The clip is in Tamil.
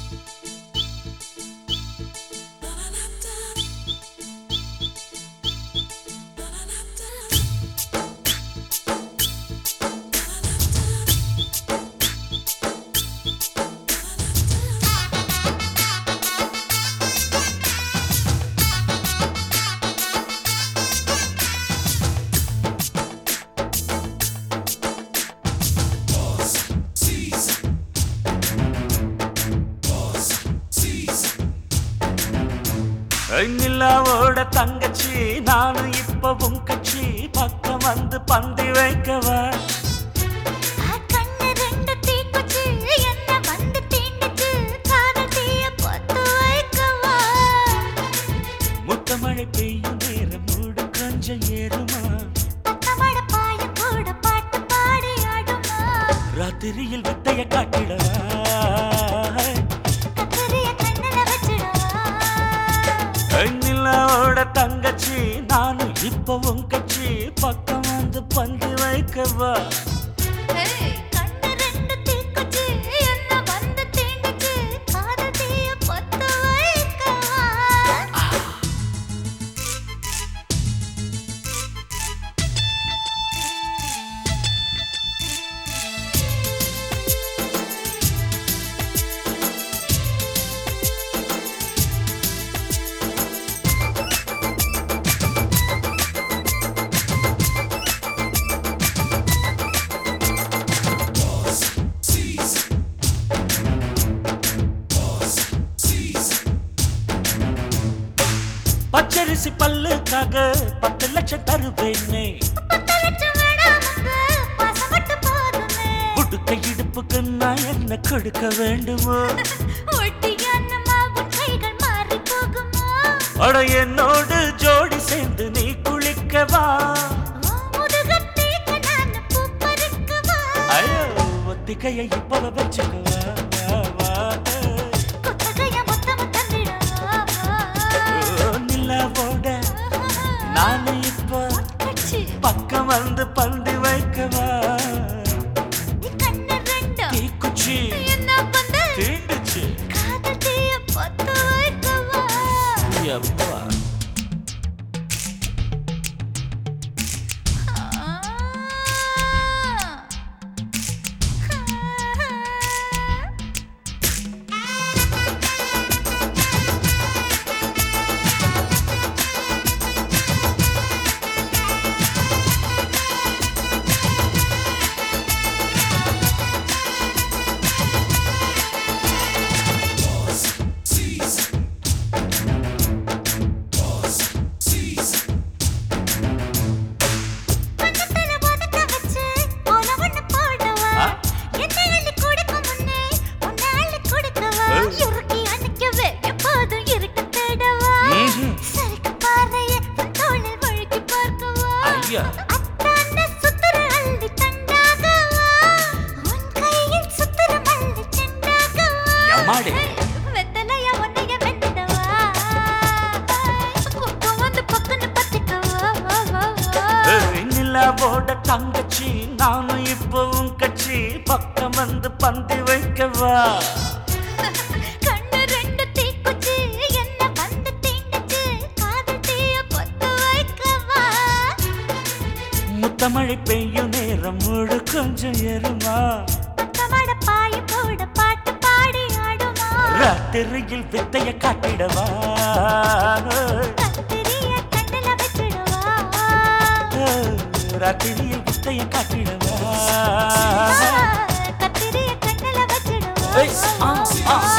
நிலாவோட தங்கச்சி நானும் இப்ப உன் கட்சி பக்கம் வந்து பந்தி வைக்கவா கண்ணு ரெண்டு தீக்குச்சி என்ன வந்து தீண்டுச்சு காதல் தீய பத்து வைக்கவா முத்தமழை பெய்யும் நேரம் மூடு கொஞ்சம் ஏறுமா பத்தமட பாய கூட பாட்டு பாடி ஆடுமா ராத்திரியில் வித்தைய காட்டிடவா கத்தரிய கண்ணுல வச்சிடவா நிலாவோட தங்கச்சி நானும் இப்ப உன் கட்சி பக்கம் வந்து பந்தி வைக்கவா கண்ணு ரெண்டு தீக்குச்சி என்ன வந்து தீண்டுச்சு காதல் தீய பத்து வைக்கவா பச்சரிசி பல்லுக்காக பத்து லட்சம் தருவேனே பத்து லட்சம் வேணாமுங்க பாசம் மட்டும் போதுமே உடுக்க இடுப்புக்கு நான் என்ன கொடுக்க வேண்டுமோ ஒட்டியான மாவும் கைகள் மாறி போகுமா அட என்னோடு ஜோடி சேர்ந்து நீ குளிக்கவா முதுகத்தேக்க நான் பூ பறிக்கவா ஐயோ ஒத்திகையை இப்ப வச்சுக்கவா வா, வா. கொத்தகைய மொத்தம் தந்திடவா ஓ, நிலாவோட நானு இப்ப கட்சி பக்கம் வந்து பந்தி வைக்கவா நீ கண்ணு ரெண்டும் தீக்குச்சி என்ன பந்து தீண்டுச்சு காதல் தீய பத்து வைக்கவா எப்பா கண்ணத்துல ஒதுக்க வச்சு போல ஒண்ணு போடவா ஆ? என்ன அள்ளி கொடுக்க முன்னே உன்னை அள்ளி கொடுக்கவா ஏய். இறுக்கி அணைக்கவே எப்போதும் இருக்க தேடவா ம்ஹும். சரிக்கு பாறைய உன் தோளில் வழுக்கி பார்க்கவா ஐயா. அத்தான சுத்துற அள்ளி தண்டாகவா உன் கையில் சுத்துற மல்லி செண்டாகவா எம்மாடி. வெத்தலையா உன்னைய வெட்டிடவா பக்கம் வந்து பக்கன்னு பத்திக்கவா வா வா வா ஏய், நிலாவோட தங்கச்சி நானும் இப்போ உன் கட்சி பக்கம் வந்து பந்தி வைக்கவா கண்ணு ரெண்டு தீக்குச்சி என்ன வந்து தீண்டுச்சு காதல் தீய பத்து வைக்கவா முத்தமழை பெய்யும் நேரம் முழு கொஞ்சம் ஏறுமா பக்கமட பாய போட பாட்டு பாடி ஆடுமா ராத்திரியில் வித்தைய காட்டிடவா கத்திரிய கண்ணுல வச்சிடவா ராத்திரியில் வித்தைய காட்டிடவா கத்திரிய கண்ணுல வச்சிடவா ஏய், ஆ, ஆ.